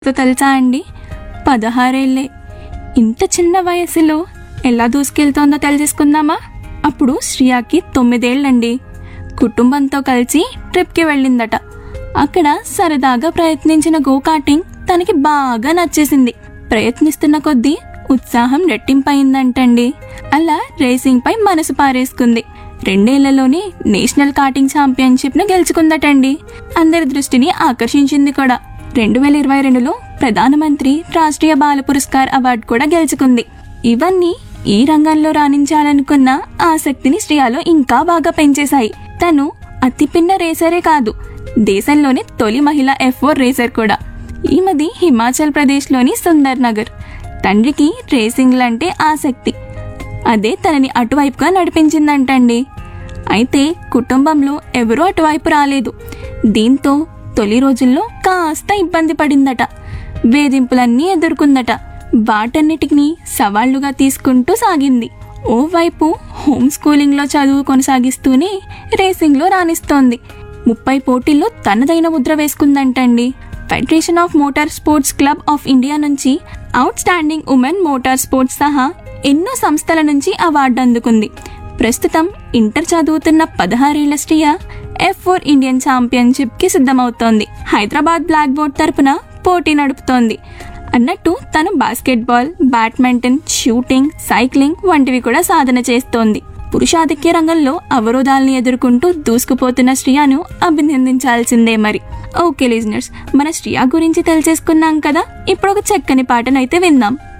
తో తెలుసా అండి పదహారేళ్లే ఇంత చిన్న వయసులో ఎలా దూసుకెళ్తోందో తెలుసుకుందామా అప్పుడు శ్రియాకి తొమ్మిదేళ్లండి కుటుంబంతో కలిసి ట్రిప్కి వెళ్ళిందట అక్కడ సరదాగా ప్రయత్నించిన గో కార్టింగ్ తనకి బాగా నచ్చేసింది ప్రయత్నిస్తున్న కొద్దీ ఉత్సాహం రెట్టింపయిందంటండి అలా రేసింగ్ పై మనసు పారేసుకుంది రెండేళ్లలోనే నేషనల్ కార్టింగ్ ఛాంపియన్షిప్ ను గెలుచుకుందటండి అందరి దృష్టిని ఆకర్షించింది కూడా రెండు వేల ఇరవై రెండులో ప్రధానమంత్రి రాష్ట్రీయ బాల పురస్కార్ అవార్డు కూడా గెలుచుకుంది ఇవన్నీ ఈ రంగంలో రాణించాలనుకున్న ఆసక్తిని శ్రియాలో ఇంకా బాగా పెంచేశాయి తను అతి పిన్న రేసరే కాదు దేశంలోని తొలి మహిళ ఎఫ్ ఫోర్ రేసర్ కూడా ఈమెది హిమాచల్ ప్రదేశ్లోని సుందర్ నగర్ తండ్రికి రేసింగ్లంటే ఆసక్తి అదే తనని అటువైపుగా నడిపించిందంటండి అయితే కుటుంబంలో ఎవరూ అటువైపు రాలేదు దీంతో తొలి రోజుల్లో కాస్త ఇబ్బంది పడిందట వేధింపులన్నీ ఎదుర్కొందట వాటన్నిటిని సవాళ్లుగా తీసుకుంటూ సాగింది ఓవైపు హోమ్ స్కూలింగ్లో చదువు కొనసాగిస్తూనే రేసింగ్లో రాణిస్తోంది ముప్పై పోటీల్లో తనదైన ముద్ర వేసుకుందంటండి federation of motor sports club of India నుంచి outstanding women motor sports సహా ఎన్నో సంస్థల నుంచి అవార్డు అందుకుంది ప్రస్తుతం ఇంటర్ చదువుతున్న పదహారేళ్ల Shriya F four Indian championship కి సిద్ధమవుతోంది హైదరాబాద్ బ్లాక్ బోర్డ్ తరపున పోటీ నడుపుతోంది అన్నట్టు తను బాస్కెట్బాల్ బ్యాడ్మింటన్ షూటింగ్ సైక్లింగ్ వంటివి కూడా సాధన చేస్తోంది పురుషాధిక్య రంగంలో అవరోధాలను ఎదుర్కొంటూ దూసుకుపోతున్న శ్రియాను అభినందించాల్సిందే మరి ఓకే లిజనర్స్ మన శ్రియా గురించి తెలిసేసుకున్నాం కదా ఇప్పుడు ఒక చక్కని పాటనైతే విందాం